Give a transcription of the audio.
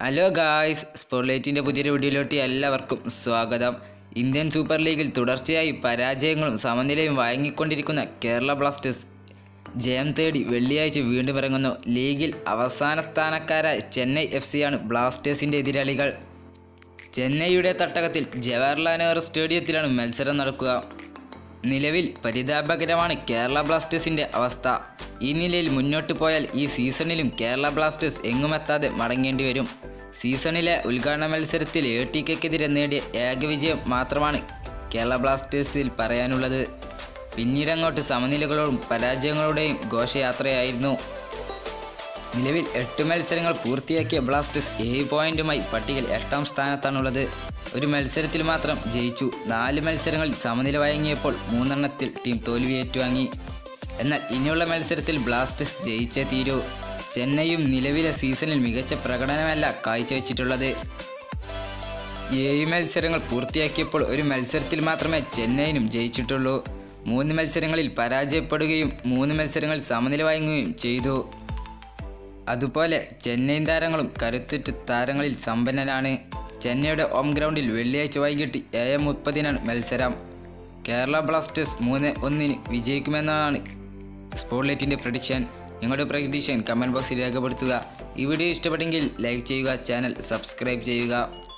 hello guys സ്പോർലൈറ്റിൻ്റെ പുതിയൊരു വീഡിയോയിലോട്ട് എല്ലാവർക്കും സ്വാഗതം ഇന്ത്യൻ സൂപ്പർ ലീഗിൽ തുടർച്ചയായി പരാജയങ്ങളും സമനിലയും വഴങ്ങിക്കൊണ്ടിരിക്കുന്ന കേരള ബ്ലാസ്റ്റേഴ്സ് ജയം തേടി വെള്ളിയാഴ്ച വീണ്ടും ഇറങ്ങുന്നു ലീഗിൽ അവസാന സ്ഥാനക്കാരായ ചെന്നൈ എഫ് സിയാണ് ബ്ലാസ്റ്റേഴ്സിൻ്റെ എതിരാളികൾ ചെന്നൈയുടെ തട്ടകത്തിൽ ജവഹർലാൽ നെഹ്റു സ്റ്റേഡിയത്തിലാണ് മത്സരം നടക്കുക നിലവിൽ പരിതാപകരമാണ് കേരള ബ്ലാസ്റ്റേഴ്സിൻ്റെ അവസ്ഥ ഈ നിലയിൽ മുന്നോട്ട് പോയാൽ ഈ സീസണിലും കേരള ബ്ലാസ്റ്റേഴ്സ് എങ്ങുമെത്താതെ മടങ്ങേണ്ടി വരും സീസണിലെ ഉദ്ഘാടന മത്സരത്തിൽ എ ടി കെക്കെതിരെ നേടിയ ഏക വിജയം മാത്രമാണ് കേരള ബ്ലാസ്റ്റേഴ്സിൽ പറയാനുള്ളത് പിന്നീടങ്ങോട്ട് സമനിലകളോടും പരാജയങ്ങളുടെയും ഘോഷയാത്രയായിരുന്നു നിലവിൽ എട്ട് മത്സരങ്ങൾ പൂർത്തിയാക്കിയ ബ്ലാസ്റ്റേഴ്സ് ഏഴ് പോയിന്റുമായി പട്ടികയിൽ എട്ടാം സ്ഥാനത്താണുള്ളത് ഒരു മത്സരത്തിൽ മാത്രം ജയിച്ചു നാല് മത്സരങ്ങളിൽ സമനില വഴങ്ങിയപ്പോൾ മൂന്നെണ്ണത്തിൽ ടീം തോൽവി ഏറ്റുവാങ്ങി എന്നാൽ ഇനിയുള്ള മത്സരത്തിൽ ബ്ലാസ്റ്റേഴ്സ് ജയിച്ചേ തീരൂ ചെന്നൈയും നിലവിലെ സീസണിൽ മികച്ച പ്രകടനമല്ല കാഴ്ചവെച്ചിട്ടുള്ളത് ഏഴ് മത്സരങ്ങൾ പൂർത്തിയാക്കിയപ്പോൾ ഒരു മത്സരത്തിൽ മാത്രമേ ചെന്നൈയിനും ജയിച്ചിട്ടുള്ളൂ മൂന്ന് മത്സരങ്ങളിൽ പരാജയപ്പെടുകയും മൂന്ന് മത്സരങ്ങളിൽ സമനില വഴങ്ങുകയും ചെയ്തു അതുപോലെ ചെന്നൈ താരങ്ങളും കരുത്തുറ്റ താരങ്ങളിൽ സമ്പന്നനാണ് ചെന്നൈയുടെ ഹോം ഗ്രൗണ്ടിൽ വെള്ളിയാഴ്ച വൈകിട്ട് ഏഴ് മുപ്പതിനാണ് മത്സരം കേരള ബ്ലാസ്റ്റേഴ്സ് മൂന്ന് ഒന്നിന് വിജയിക്കുമെന്നാണ് സ്പോട്ട്ലൈറ്റിൻ്റെ പ്രഡിക്ഷൻ നിങ്ങളുടെ പ്രഡിക്ഷൻ കമൻറ്റ് ബോക്സിൽ രേഖപ്പെടുത്തുക ഈ വീഡിയോ ഇഷ്ടപ്പെട്ടെങ്കിൽ ലൈക്ക് ചെയ്യുക ചാനൽ സബ്സ്ക്രൈബ് ചെയ്യുക